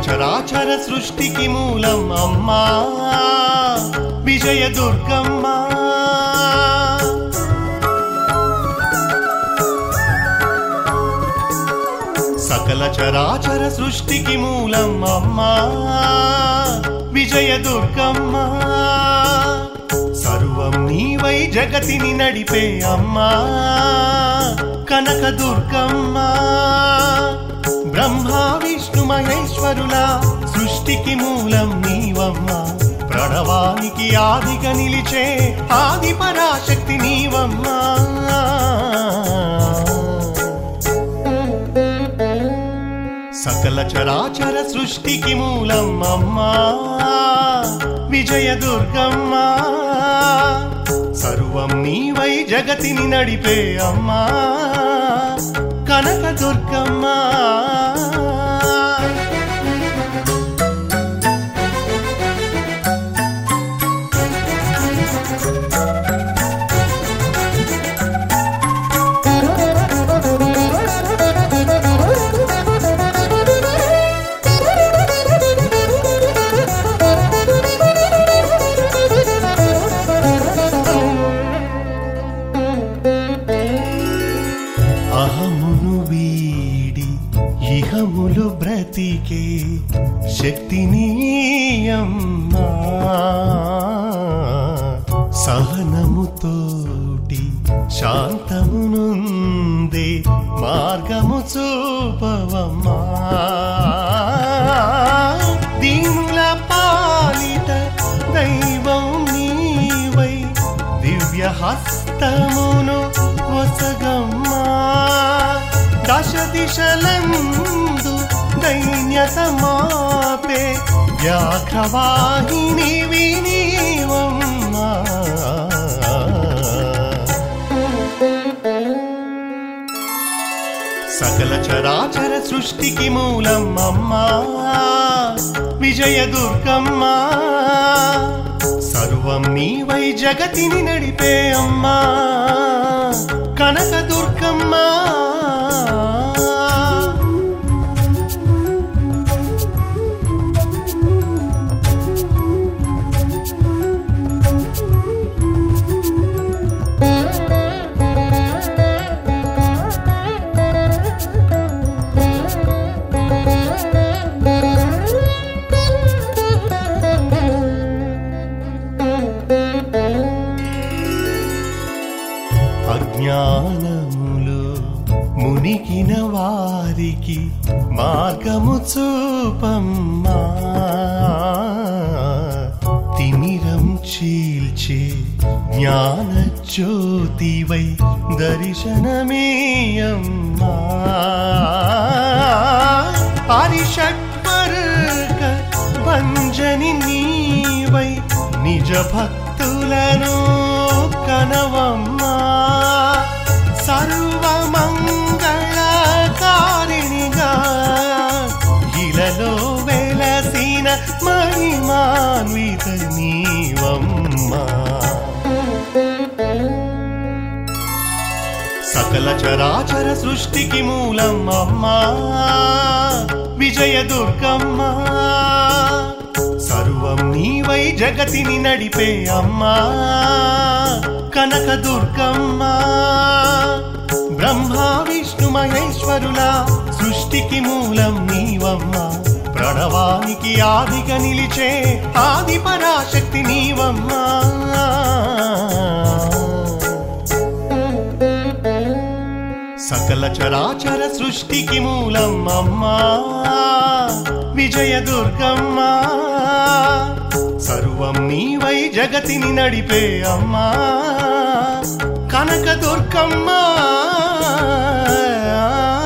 చరాచర సృష్టికి మూలం అమ్మా విజయ దుర్గమ్మ సకల చరాచర సృష్టికి మూలం అమ్మా విజయ దుర్గమ్మ సర్వం నీవై జగతిని నడిపే అమ్మా కనక దుర్గమ్మ బ్రహ్మ విష్ణు మహేశ్వరుల సృష్టికి మూలం నీవమ్మ ప్రణవానికి ఆదిగా నిలిచే ఆది పరాశక్తి నీవమ్మా సకల చరాచర సృష్టికి మూలం అమ్మా విజయ దుర్గమ్మ సర్వం నీవై జగతిని నడిపే అమ్మా కనక దుర్గమ్మ అహమును వీడి ఇహములు బ్రతికే శక్తిని అమ్మా సహనముతోటి శాంతమునుందే మార్గము చూపవమ్మా దీనుల పాలిట దైవం నీవై దివ్య హస్తమును వసగమ్మా దశ దిశలందు దైన్యత మాపే వ్యాఘ్రవాహిని వినీవమ్మా సకల చరాచర సృష్టికి మూలం అమ్మా విజయ దుర్గమ్మ సర్వం నీవై జగతిని నడిపే అమ్మా కనక దుర్గమ్మ అజ్ఞానములు మునిగిన వారికి మార్గము చూపమ్మా తిమిరం చీల్చే జ్ఞాన జ్యోతివై దర్శనమేయమ్మా పరిషట్వర్గ భంజని నీవై నిజ భక్తులను కనవమ్మా సర్వమంగళకారిణిగా ఇలలో వెలసిన మహిమాన్విత నీవమ్మా సకల చరాచర సృష్టికి మూలం అమ్మా విజయ దుర్గమ్మ సర్వం నీవై జగతిని నడిపే అమ్మా కనక దుర్గమ్మ బ్రహ్మ విష్ణు మహేశ్వరుల సృష్టికి మూలం నీవమ్మ ప్రణవానికి ఆదిగా నిలిచే ఆది పరాశక్తి నీవమ్మా సకల చరాచర సృష్టికి మూలం అమ్మా విజయ దుర్గమ్మ సర్వం నీవై జగతిని నడిపే అమ్మా కనక దుర్గమ్మ